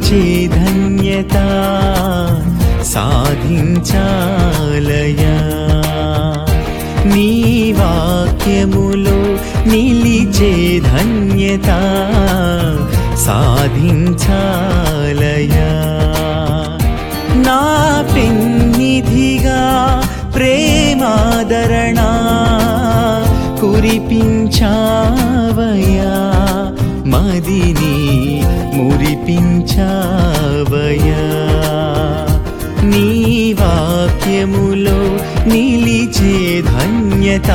నిలిచే ధన్యత సాధించాలయా నీ వాక్యములో నిలిచే ధన్యత సాధించాలయా నా పెన్నిధిగా ప్రేమాదరణ కురిపించావయా మదిని మురిపించావయా నీ వాక్యములో నిలిచే ధన్యత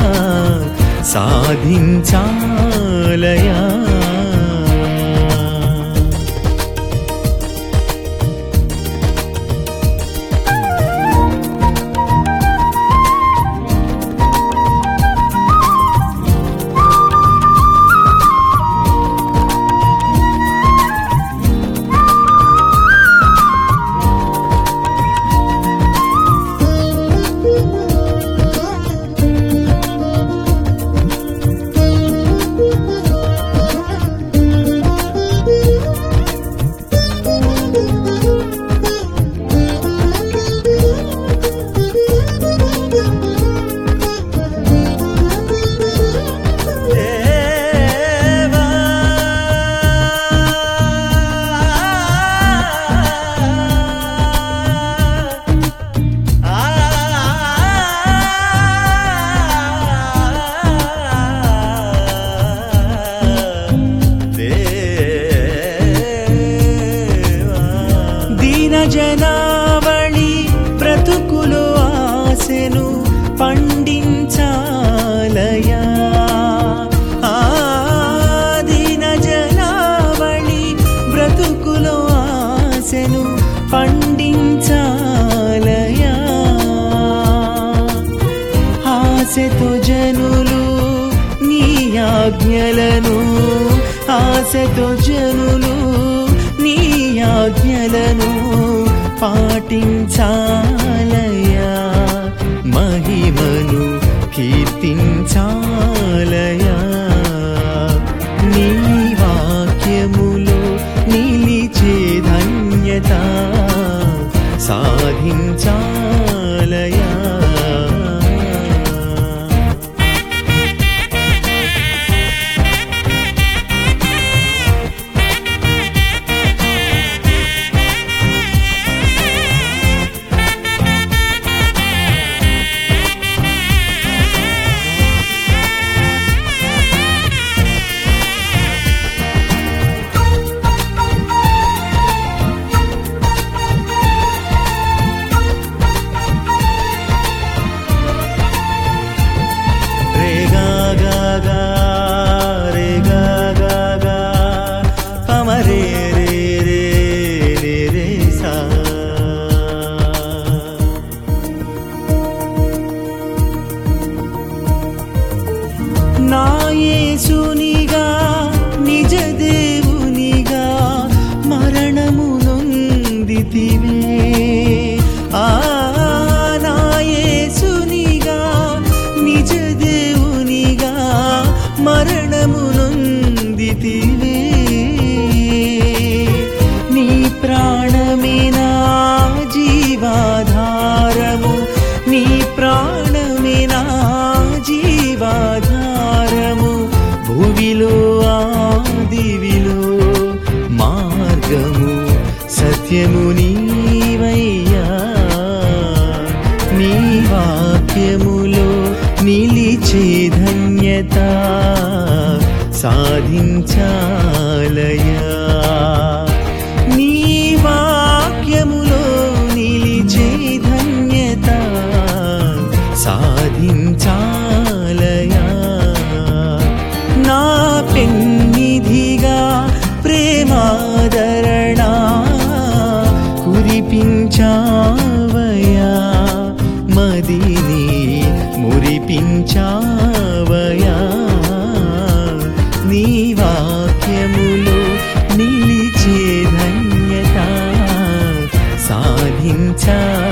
సాధించాలయా దేవా దీన జనావళి బ్రతుకులు ఆశను పండించాలయా ఆ దీన జనావళి బ్రతుకులు ఆశను పండించాలయా ఆశతో జనులు నీ ఆజ్ఞలను ఆశతో జనులు నీ ఆజ్ఞలను పాటించాలయా మహిమను కీర్తించాలయా నీ వాక్యములో నిలిచే ధన్యత సాధించాలయా రే గా గా గా రే గా గా గా పమ రే రే రే రే రే సా నా యేసునిగా నిజ దేవునిగా మరణము నొందితివే ఆ నా యేసునిగా నిజ దేవునిగా మరణము నొందితివే నీ ప్రాణమే నా జీవాధారము నీ ప్రాణమే నా జీవాధారము భూమిలో ఆదివిలో మార్గము సత్యము నీవయ్యా నీ వాక్యములో నిలిచే ధన్యత సాధించాలయా నీ వాక్యములో నిలిచే ధన్యత సాధించాలయా నా పెన్నిధిగా ప్రేమాదరణ కురిపించావయా మదిని మురిపించావయా నీ వాక్యములో నిలిచే ధన్యత సాధించా